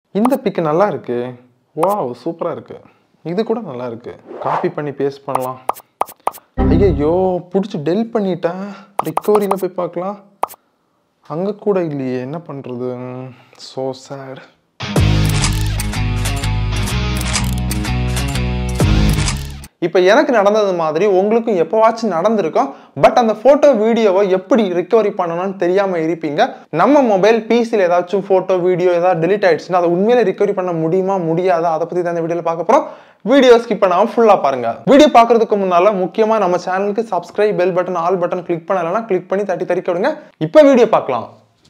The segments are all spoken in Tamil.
இந்த பிக்கு நல்லா இருக்கு வாவ் சூப்பராக இருக்கு இது கூட நல்லா இருக்கு காப்பி பண்ணி பேஸ்ட் பண்ணலாம் ஐயையோ பிடிச்சி டெல் பண்ணிட்டேன் ரிக்கவரியில் போய் பார்க்கலாம் அங்கே கூட இல்லையே என்ன பண்ணுறது ஸோ சேட் இப்போ எனக்கு நடந்தது மாதிரி உங்களுக்கும் எப்போவாச்சும் நடந்திருக்கும் பட் அந்த ஃபோட்டோ வீடியோவை எப்படி ரிகவரி பண்ணணும்னு தெரியாமல் இருப்பீங்க நம்ம மொபைல் பிசியில் ஏதாச்சும் ஃபோட்டோ வீடியோ ஏதாவது டெலிட் ஆயிடுச்சுன்னா அதை உண்மையிலே ரிகவரி பண்ண முடியுமா முடியாதா அதை பற்றி தான் இந்த வீடியோவில் பார்க்க போகிறோம் வீடியோ ஸ்கிப் பண்ணாமல் ஃபுல்லாக பாருங்க வீடியோ பார்க்கறதுக்கு முன்னால் முக்கியமாக நம்ம சேனலுக்கு subscribe bell button all button click பண்ணலைன்னா கிளிக் பண்ணி தட்டி தறிக்க விடுங்க இப்போ வீடியோ பார்க்கலாம்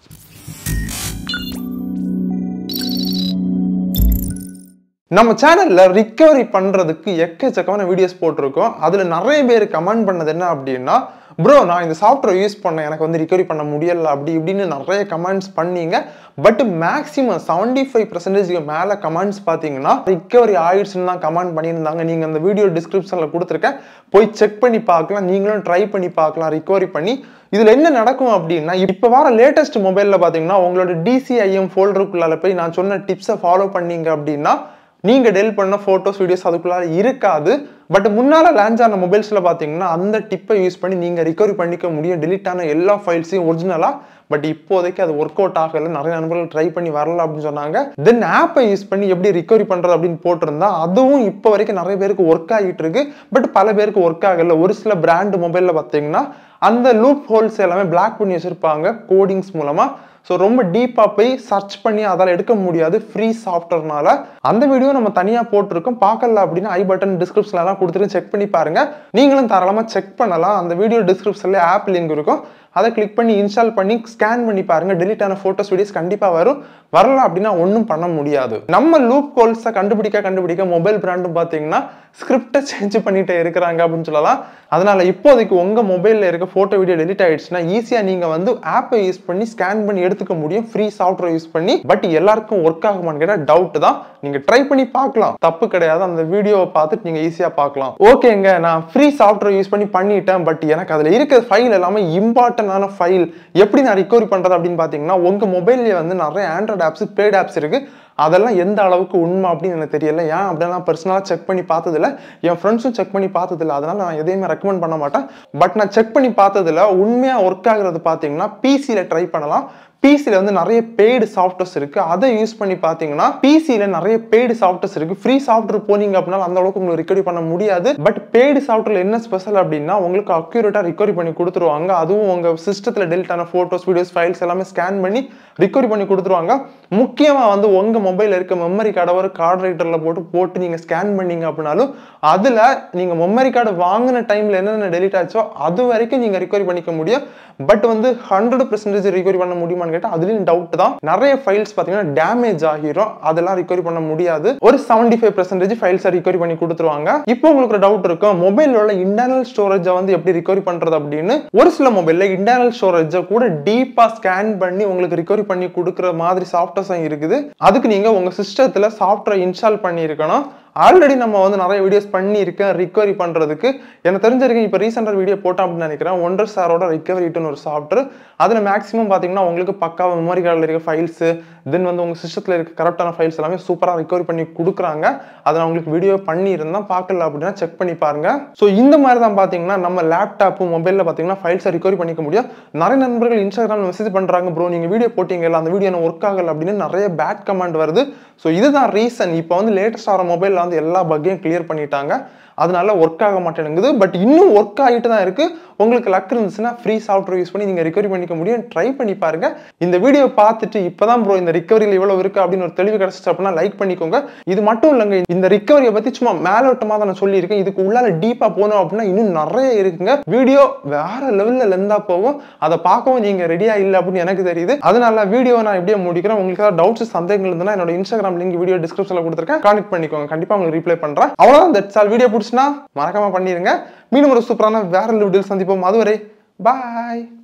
நம்ம சேனல்ல ரிக்கவரி பண்றதுக்கு எக்கச்சக்கமான வீடியோஸ் போட்டிருக்கோம் அதுல நிறைய பேர் கமெண்ட் பண்ணது என்ன அப்படின்னா ப்ரோ நான் இந்த சாஃப்ட்வேர் யூஸ் பண்ணேன் எனக்கு வந்து ரிகவரி பண்ண முடியல அப்படி இப்படின்னு நிறைய கமெண்ட்ஸ் பண்ணீங்க பட் மேக்ஸிமம் செவன்டி ஃபைவ் பர்சன்டேஜ்க்கு மேலே கமெண்ட்ஸ் பார்த்தீங்கன்னா ரிகவரி ஆயிடுச்சுன்னு தான் கமெண்ட் பண்ணியிருந்தாங்க நீங்கள் அந்த வீடியோ டிஸ்கிரிப்ஷனில் கொடுத்துருக்கேன் போய் செக் பண்ணி பார்க்கலாம் நீங்களும் ட்ரை பண்ணி பார்க்கலாம் ரிகவரி பண்ணி இதில் என்ன நடக்கும் அப்படின்னா இப்போ வர லேட்டஸ்ட் மொபைலில் பார்த்தீங்கன்னா உங்களோட டிசிஐஎம் ஃபோல்டருக்குள்ளால போய் நான் சொன்ன டிப்ஸை ஃபாலோ பண்ணீங்க அப்படின்னா நீங்க டெல் பண்ண போட்டோஸ் வீடியோஸ் அதுக்குள்ளார இருக்காது பட் முன்னால லான்ச் ஆன மொபைல்ஸ்ல பாத்தீங்கன்னா அந்த டிப்பை யூஸ் பண்ணி நீங்க ரிகவரி பண்ணிக்க முடியும் delete ஆன எல்லா ஃபைல்ஸையும் ஒரிஜினலா பட் இப்போதைக்கு அது ஒர்க் அவுட் ஆகல நிறைய நண்பர்கள் ட்ரை பண்ணி வரல அப்படின்னு சொன்னாங்க தென் ஆப்பை யூஸ் பண்ணி எப்படி ரிகவரி பண்றது அப்படின்னு போட்டிருந்தா அதுவும் இப்போ வரைக்கும் நிறைய பேருக்கு ஒர்க் ஆகிட்டு இருக்கு பட் பல பேருக்கு ஒர்க் ஆகல ஒரு சில பிராண்ட் மொபைல்ல பாத்தீங்கன்னா அந்த லூப் ஹோல்ஸ் எல்லாமே பிளாக் பண்ணி வச்சிருப்பாங்க கோடிங்ஸ் மூலமா ஸோ ரொம்ப டீப்பாக போய் சர்ச் பண்ணி அதால் எடுக்க முடியாது ஃப்ரீ சாஃப்ட்வேர்னால அந்த வீடியோ நம்ம தனியாக போட்டிருக்கோம் பார்க்கல அப்படின்னா ஐ பட்டன் டிஸ்கிரிப்ஷன்லாம் கொடுத்துட்டு செக் பண்ணி பாருங்க நீங்களும் தாராளமாக செக் பண்ணலாம் அந்த வீடியோ டிஸ்கிரிப்ஷன்ல ஆப் லிங்க் இருக்கும் அதை கிளிக் பண்ணி இன்ஸ்டால் பண்ணி ஸ்கேன் பண்ணி பாருங்க delete ஆன ஃபோட்டோஸ் வீடியோஸ் கண்டிப்பாக வரும் வரல அப்படின்னா ஒன்றும் பண்ண முடியாது நம்ம லூப் கோல்ஸை கண்டுபிடிக்க கண்டுபிடிக்க மொபைல் பிராண்டும் பார்த்தீங்கன்னா ஸ்கிரிப்டை சேஞ்ச் பண்ணிட்டே இருக்கிறாங்க அப்படின்னு சொல்லலாம் அதனால இப்போதைக்கு உங்க மொபைலில் இருக்க ஃபோட்டோ வீடியோ delete ஆயிடுச்சுன்னா ஈஸியாக நீங்க வந்து ஆப்பை யூஸ் பண்ணி ஸ்கேன் பண்ணி எடுத்துக்க முடியும் ஃப்ரீ சாஃப்ட்வேர் யூஸ் பண்ணி பட் எல்லாருக்கும் ஒர்க் ஆகுமான்னு கேட்டால் டவுட் தான் நீங்க ட்ரை பண்ணி பார்க்கலாம் தப்பு கிடையாது அந்த வீடியோவை பார்த்துட்டு நீங்க ஈஸியாக பார்க்கலாம் ஓகேங்க நான் ஃப்ரீ சாஃப்ட்வேர் யூஸ் பண்ணி பண்ணிட்டேன் பட் எனக்கு அதில் இருக்கிற ஃபைல் எல்லாமே இம்பார்ட்டன்டான ஃபைல் எப்படி நான் ரிகவரி பண்றது அப்படின்னு பார்த்தீங்கன்னா உங்க மொபைல்லே வந்து நிறைய ஆண்ட்ராய்டு ஆப்ஸ் பெய்ட் ஆப்ஸ் இருக்கு அதெல்லாம் எந்த அளவுக்கு உண்மை அப்படின்னு எனக்கு தெரியல ஏன் அப்படின்னா நான் பர்சனலாக செக் பண்ணி பார்த்ததில்ல என் ஃப்ரெண்ட்ஸும் செக் பண்ணி பார்த்ததில்ல அதனால நான் எதையுமே ரெக்கமெண்ட் பண்ண மாட்டேன் பட் நான் செக் பண்ணி பார்த்ததுல உண்மையாக ஒர்க் ஆகுறது பார்த்தீங்கன்னா பிசியில் ட்ரை பண்ணலாம் பிசியில் வந்து நிறைய பெய்டு சாஃப்ட்வேர்ஸ் இருக்கு அதை யூஸ் பண்ணி பார்த்தீங்கன்னா பிசியில் நிறைய பெய்டு சாஃப்ட்வேர்ஸ் இருக்கு ஃப்ரீ சாஃப்ட்வேர் போனீங்க அப்படின்னா அந்த அளவுக்கு உங்களுக்கு ரிகவரி பண்ண முடியாது பட் பெய்டு சாஃப்ட்வேர் என்ன ஸ்பெஷல் அப்படின்னா உங்களுக்கு அக்யூரேட்டாக ரிகவரி பண்ணி கொடுத்துருவாங்க அதுவும் உங்க சிஸ்டத்தில் டெலிட் ஆன ஃபோட்டோஸ் வீடியோஸ் ஃபைல்ஸ் எல்லாமே ஸ்கேன் பண்ணி ரிகவரி பண்ணி கொடுத்துருவாங்க முக்கியமாக வந்து உங்க மொபைலில் இருக்க மெமரி கார்டை ஒரு கார்டு ரைட்டரில் போட்டு போட்டு நீங்கள் ஸ்கேன் பண்ணீங்க அப்படின்னாலும் அதில் நீங்கள் மெமரி கார்டு வாங்கின டைமில் என்னென்ன டெலிட் ஆச்சோ அது வரைக்கும் நீங்கள் ரிகவரி பண்ணிக்க முடியும் பட் வந்து ஹண்ட்ரட் பர்சன்டேஜ் ரிகவரி பண்ண முடியுமான்னு கேட்டால் அதுலேயும் டவுட் தான் நிறைய ஃபைல்ஸ் பார்த்தீங்கன்னா டேமேஜ் ஆகிரும் அதெல்லாம் ரிகவரி பண்ண முடியாது ஒரு செவன்டி ஃபைவ் பர்சன்டேஜ் ஃபைல்ஸை ரிகவரி பண்ணி கொடுத்துருவாங்க இப்போ உங்களுக்கு ஒரு டவுட் இருக்கும் மொபைலில் உள்ள இன்டர்னல் ஸ்டோரேஜை வந்து எப்படி ரிகவரி பண்ணுறது அப்படின்னு ஒரு சில மொபைலில் இன்டர்னல் ஸ்டோரேஜை கூட டீப்பாக ஸ்கேன் பண்ணி உங்களுக்கு ரிகவரி பண்ணி கொடுக்குற மாதிரி சாஃப்ட்வேர்ஸும் இருக்குது அதுக்கு நீங்கள் உங்கள் சிஸ்டத்தில் சாஃப்ட்வேர் இன்ஸ்டால் பண்ணியிருக்கணும் ஆல்ரெடி நம்ம வந்து நிறைய வீடியோஸ் பண்ணியிருக்கேன் ரிகவரி பண்ணுறதுக்கு எனக்கு தெரிஞ்சிருக்கேன் இப்போ ரீசெண்டாக வீடியோ போட்டோம் அப்படின்னு நினைக்கிறேன் ஒன்றர் சாரோட ரிகவரிட்டுன்னு ஒரு சாஃப்ட்வேர் அதில் மேக்ஸிமம் பார்த்தீங்கன்னா உங்களுக்கு பக்காவாக மெமரி கார்டில் இருக்க ஃபைல்ஸு தென் வந்து உங்கள் சிஸ்டத்தில் இருக்க கரெக்டான ஃபைல்ஸ் எல்லாமே சூப்பராக ரிகவரி பண்ணி கொடுக்குறாங்க அதை நான் உங்களுக்கு வீடியோ பண்ணியிருந்தேன் பார்க்கல அப்படின்னா செக் பண்ணி பாருங்க ஸோ இந்த மாதிரி தான் பார்த்தீங்கன்னா நம்ம லேப்டாப்பு மொபைலில் பார்த்தீங்கன்னா ஃபைல்ஸை ரிகவரி பண்ணிக்க முடியும் நிறைய நண்பர்கள் இன்ஸ்டாகிராம் மெசேஜ் பண்ணுறாங்க ப்ரோ நீங்கள் வீடியோ போட்டீங்கல்ல அந்த வீடியோ ஒர்க் ஆகல அப்படின்னு நிறைய பேட் கமெண்ட் வருது ஸோ இதுதான் ரீசன் இப்போ வந்து லேட்டஸ்ட் ஆகிற மொபைலில் வந்து எல்லா பக்கையும் கிளியர் பண்ணிட்டாங்க அதனால ஒர்க் ஆக மாட்டேங்குது பட் இன்னும் ஒர்க் ஆகிட்டு தான் இருக்கு உங்களுக்கு லக் இருந்துச்சுன்னா ஃப்ரீ சாஃப்ட்வேர் யூஸ் பண்ணி நீங்க ரிகவரி பண்ணிக்க முடியும் ட்ரை பண்ணி பாருங்க இந்த வீடியோ பார்த்துட்டு இப்பதான் ப்ரோ இந்த ரிகவரியில் இவ்வளவு இருக்கு அப்படின்னு ஒரு தெளிவு கிடைச்சிச்சு அப்படின்னா லைக் பண்ணிக்கோங்க இது மட்டும் இல்லைங்க இந்த ரிகவரியை பத்தி சும்மா மேலோட்டமா தான் நான் சொல்லியிருக்கேன் இதுக்கு உள்ளால டீப்பா போகணும் அப்படின்னா இன்னும் நிறைய இருக்குங்க வீடியோ வேற லெவல்ல லெந்தா போகும் அதை பார்க்கவும் நீங்க ரெடியா இல்லை அப்படின்னு எனக்கு தெரியுது அதனால வீடியோ நான் எப்படியே முடிக்கிறேன் உங்களுக்கு ஏதாவது டவுட்ஸ் சந்தேகங்கள் இருந்தா என்னோட இன்ஸ்டாகிராம் லிங்க் வீடியோ டிஸ்கிரிப்ஷன்ல கொடுத்துருக்கேன் கான்டெக்ட் பண்ணிக்கோங்க கண்டிப்பா உங்களுக்கு ரிப்ளை பண்றேன் அவ்வளவுதான் தட்ஸ் ஆல் வீடியோ பிடிச்சுன்னா மறக்காம பண்ணிருங்க மீண்டும் ஒரு சூப்பரான வேற வீடியோ சந்திப்போம் அதுவரை பாய்